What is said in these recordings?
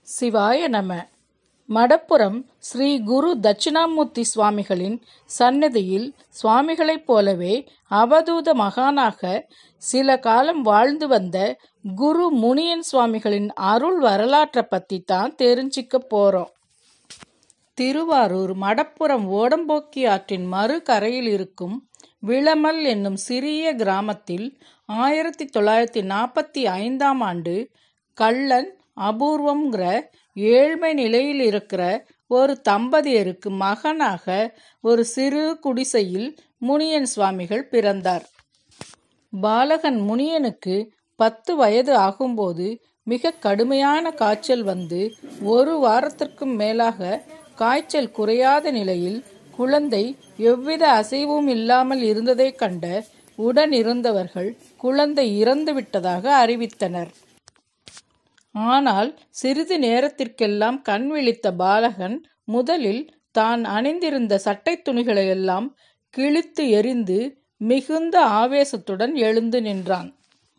சிவாய நம மடப்புரம் ஸ்ரீ குரு தட்சிணாமூர்த்தி சுவாமிகளின் சந்நிதியில் சுவாமிகளைப் போலவே அவதூத மகானாக சில காலம் வாழ்ந்து வந்த குரு முனியன் சுவாமிகளின் அருள் வரலாற்றை பற்றி தான் தெரிஞ்சுக்க போகிறோம் திருவாரூர் மடப்புரம் ஓடம்போக்கி ஆற்றின் மறு கரையில் இருக்கும் விளமல் என்னும் சிறிய கிராமத்தில் ஆயிரத்தி தொள்ளாயிரத்தி நாற்பத்தி ஐந்தாம் ஆண்டு கள்ளன் அபூர்வம்ங்கிற ஏழ்மை நிலையில் இருக்கிற ஒரு தம்பதியருக்கு மகனாக ஒரு சிறு குடிசையில் முனியன் சுவாமிகள் பிறந்தார் பாலகன் முனியனுக்கு பத்து வயது ஆகும்போது மிக கடுமையான காய்ச்சல் வந்து ஒரு வாரத்திற்கும் மேலாக காய்ச்சல் குறையாத நிலையில் குழந்தை எவ்வித அசைவும் இல்லாமல் இருந்ததைக் கண்ட உடன் இருந்தவர்கள் குழந்தை இறந்து விட்டதாக அறிவித்தனர் ஆனால் சிறிது நேரத்திற்கெல்லாம் கண் விழித்த பாலகன் முதலில் தான் அணிந்திருந்த சட்டைத் துணிகளையெல்லாம் கிழித்து எறிந்து மிகுந்த ஆவேசத்துடன் எழுந்து நின்றான்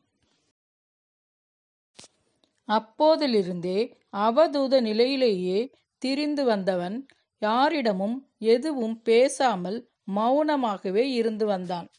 அப்போதிலிருந்தே அவதூத நிலையிலேயே திரிந்து வந்தவன் யாரிடமும் எதுவும் பேசாமல் மௌனமாகவே இருந்து வந்தான்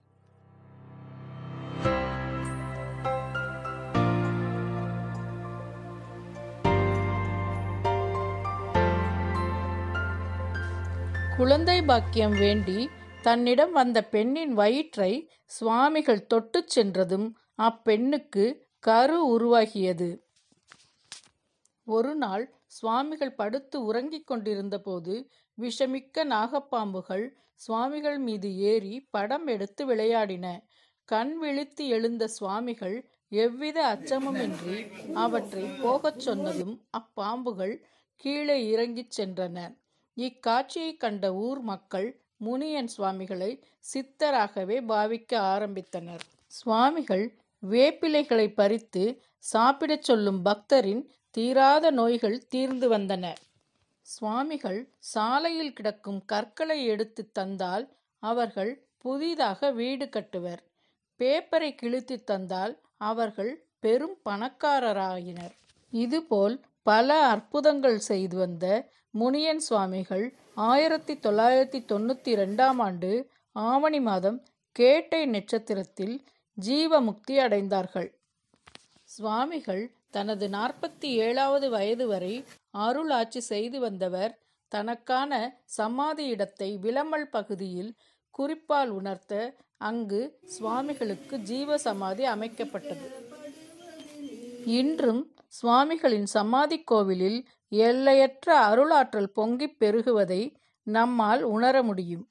குழந்தை பாக்கியம் வேண்டி தன்னிடம் வந்த பெண்ணின் வயிற்றை சுவாமிகள் தொட்டுச் சென்றதும் அப்பெண்ணுக்கு கரு உருவாகியது ஒரு நாள் சுவாமிகள் படுத்து உறங்கிக் கொண்டிருந்தபோது விஷமிக்க நாகப்பாம்புகள் சுவாமிகள் மீது ஏறி படம் எடுத்து விளையாடின கண் விழித்து எழுந்த சுவாமிகள் எவ்வித அச்சமுமின்றி அவற்றை போகச் சொன்னதும் அப்பாம்புகள் கீழே இறங்கிச் சென்றன இக்காட்சியைக் கண்ட ஊர் மக்கள் முனியன் சுவாமிகளை சித்தராகவே பாவிக்க ஆரம்பித்தனர் சுவாமிகள் வேப்பிலைகளை பறித்து சாப்பிடச் சொல்லும் பக்தரின் தீராத நோய்கள் தீர்ந்து வந்தன சுவாமிகள் சாலையில் கிடக்கும் கற்களை எடுத்து தந்தால் அவர்கள் புதிதாக வீடு கட்டுவர் பேப்பரை கிழித்து தந்தால் அவர்கள் பெரும் பணக்காரராகினர் இதுபோல் பல அற்புதங்கள் செய்து வந்த முனியன் சுவாமிகள் ஆயிரத்தி தொள்ளாயிரத்தி தொண்ணூற்றி ரெண்டாம் ஆண்டு ஆவணி மாதம் கேட்டை நட்சத்திரத்தில் ஜீவமுக்தி அடைந்தார்கள் சுவாமிகள் தனது நாற்பத்தி ஏழாவது வயது வரை அருள் ஆட்சி செய்து வந்தவர் தனக்கான சமாதி இடத்தை விளமல் பகுதியில் குறிப்பால் உணர்த்த அங்கு சுவாமிகளுக்கு ஜீவ சமாதி அமைக்கப்பட்டது இன்றும் சுவாமிகளின் சமாதி கோவிலில் எல்லையற்ற அருளாற்றல் பொங்கிப் பெருகுவதை நம்மால் உணர முடியும்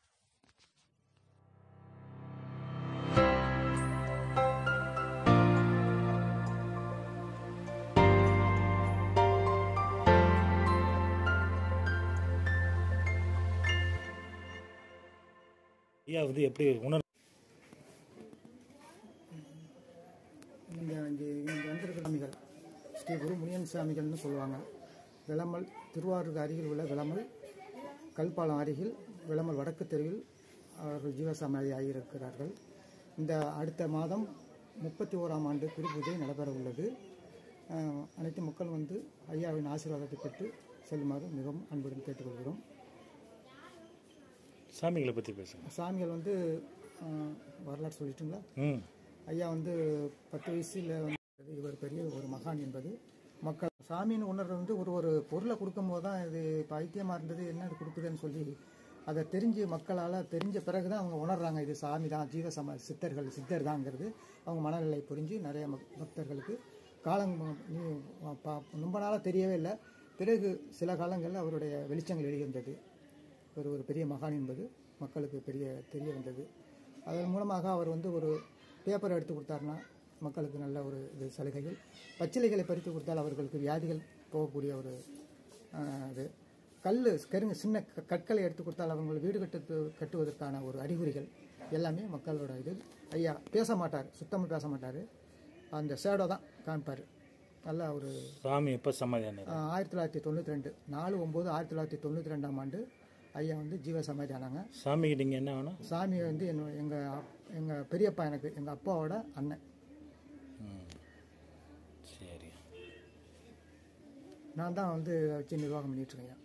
ஐயா வந்து எப்படி உணர் இங்கே இங்கே இங்கே வந்திருக்கிற சாமிகள் ஸ்ரீ குரு முனியன் சாமிகள்னு சொல்லுவாங்க விளமல் திருவாரூருக்கு அருகில் உள்ள விளமல் கல்பாலம் அருகில் விளமல் வடக்கு தெருவில் அவர்கள் ஜீவசமாதி ஆகியிருக்கிறார்கள் இந்த அடுத்த மாதம் முப்பத்தி ஓராம் ஆண்டு குருபூஜை நடைபெற உள்ளது அஹ், அனைத்து மக்கள் வந்து ஐயாவின் ஆசீர்வாதத்தை பெற்று செல்லுமாறு மிகவும் அன்புடன் கேட்டுக்கொள்கிறோம் சாமிகளை பற்றி பேசுங்க சாமிகள் வந்து அஹ், வரலாறு சொல்லிட்டுங்களா ம் ஐயா வந்து பத்து வயசில் வந்து இவர் பெரிய ஒரு மகான் என்பது மக்கள் சாமியின் உணர்வு வந்து ஒரு ஒரு பொருளை கொடுக்கும்போது தான் இது பைத்தியமாக இருந்தது என்ன இது கொடுக்குதுன்னு சொல்லி அதை தெரிஞ்சு மக்களால் தெரிஞ்ச பிறகு தான் அவங்க உணர்றாங்க இது சாமி தான் ஜீவ சம சித்தர்கள் சித்தர் தாங்கிறது அவங்க மனநிலை புரிஞ்சு நிறைய மக்- பக்தர்களுக்கு காலம் நீ பா- ரொம்ப நாளாக தெரியவே இல்லை பிறகு சில காலங்களில் அவருடைய வெளிச்சங்கள் வெளிவந்தது ஒரு ஒரு பெரிய மகான் என்பது மக்களுக்கு பெரிய தெரிய வந்தது அதன் மூலமாக அவர் வந்து ஒரு பேப்பர் எடுத்து கொடுத்தாருன்னா மக்களுக்கு நல்ல ஒரு இது சலுகைகள் பச்சிலைகளை பறித்து கொடுத்தால் அவர்களுக்கு வியாதிகள் போகக்கூடிய ஒரு ஆஹ், இது கல் கருங்க சின்ன க- கற்களை எடுத்து கொடுத்தால் அவங்க வீடு கட்டு கட்டுவதற்கான ஒரு அறிகுறிகள் எல்லாமே மக்களோட இது ஐயா பேச மாட்டார் சுத்தமாக பேச மாட்டார் அந்த ஷேடோ தான் காமிப்பார் நல்ல ஒரு சாமி எப்போ சமாதியானார் ஆஹ், ஆயிரத்தி தொள்ளாயிரத்தி தொண்ணூற்றி ரெண்டு நாலு ஒம்பது ஆயிரத்தி தொள்ளாயிரத்தி தொண்ணூற்றி ரெண்டாம் ஆண்டு ஐயா வந்து ஜீவ சமாதி ஆனாங்க சாமிக்கு நீங்கள் என்ன வேணும் சாமி வந்து என்ன எங்கள் எங்கள் பெரியப்பா எனக்கு எங்கள் அப்பாவோட அண்ணன் ம் சரி நான் தான் வந்து வச்சு நிர்வாகம் பண்ணிட்டு இருக்கேன்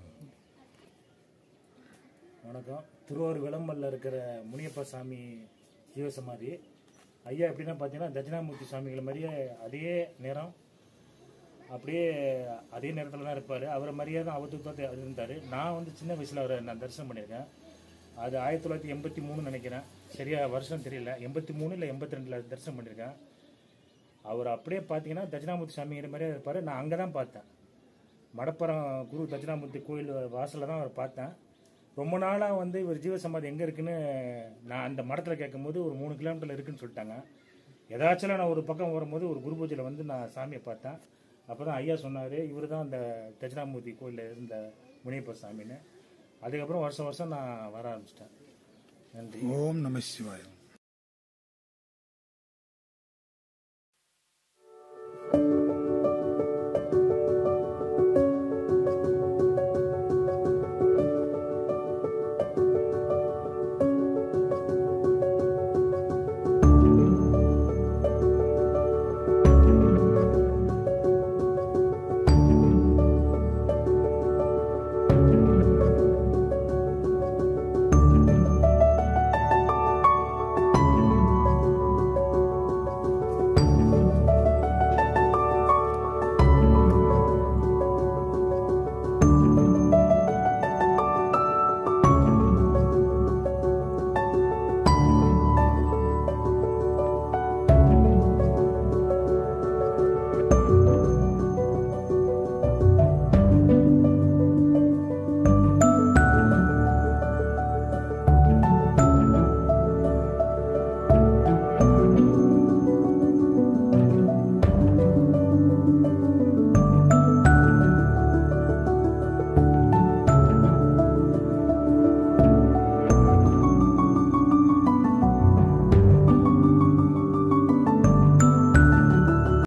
வணக்கம் திருவாரூர் விளம்பரில் இருக்கிற முனியப்ப சாமி ஜீவசமாதி ஐயா எப்படின்னா பார்த்தீங்கன்னா தட்சிணாமூர்த்தி சுவாமிகள் மாதிரியே அதே நேரம் அப்படியே அதே நேரத்தில் தான் இருப்பார் அவரை மாதிரியே தான் அவத்துக்கு இருந்தார் நான் வந்து சின்ன வயசில் அவரை நான் தரிசனம் பண்ணியிருக்கேன் அது ஆயிரத்தி தொள்ளாயிரத்தி எண்பத்தி மூணு நினைக்கிறேன் சரியா வருஷம் தெரியல எண்பத்தி மூணு இல்லை எண்பத்தி ரெண்டில் தரிசனம் பண்ணியிருக்கேன் அவர் அப்படியே பார்த்தீங்கன்னா தட்சிணாமூர்த்தி சாமிங்கிற மாதிரியே இருப்பார் நான் அங்கே தான் பார்த்தேன் மடப்புறம் குரு தட்சிணாமூர்த்தி கோயில் வாசலில் தான் அவர் பார்த்தேன் ரொம்ப நாளாக வந்து இவர் ஜீவசமாதி எங்கே இருக்குன்னு நான் அந்த மடத்தில் கேட்கும்போது ஒரு மூணு கிலோமீட்டரில் இருக்குன்னு சொல்லிட்டாங்க ஏதாச்சும் நான் ஒரு பக்கம் வரும்போது ஒரு குரு பூஜையில் வந்து நான் சாமியை பார்த்தேன் அப்போ தான் ஐயா சொன்னார் இவர் தான் அந்த தட்சிணாமூர்த்தி கோயிலில் இருந்த முனியப்ப சாமின்னு அதுக்கப்புறம் வருஷம் வருஷம் நான் வர ஆரம்பிச்சிட்டேன் நன்றி ஓம் நம சிவாயம்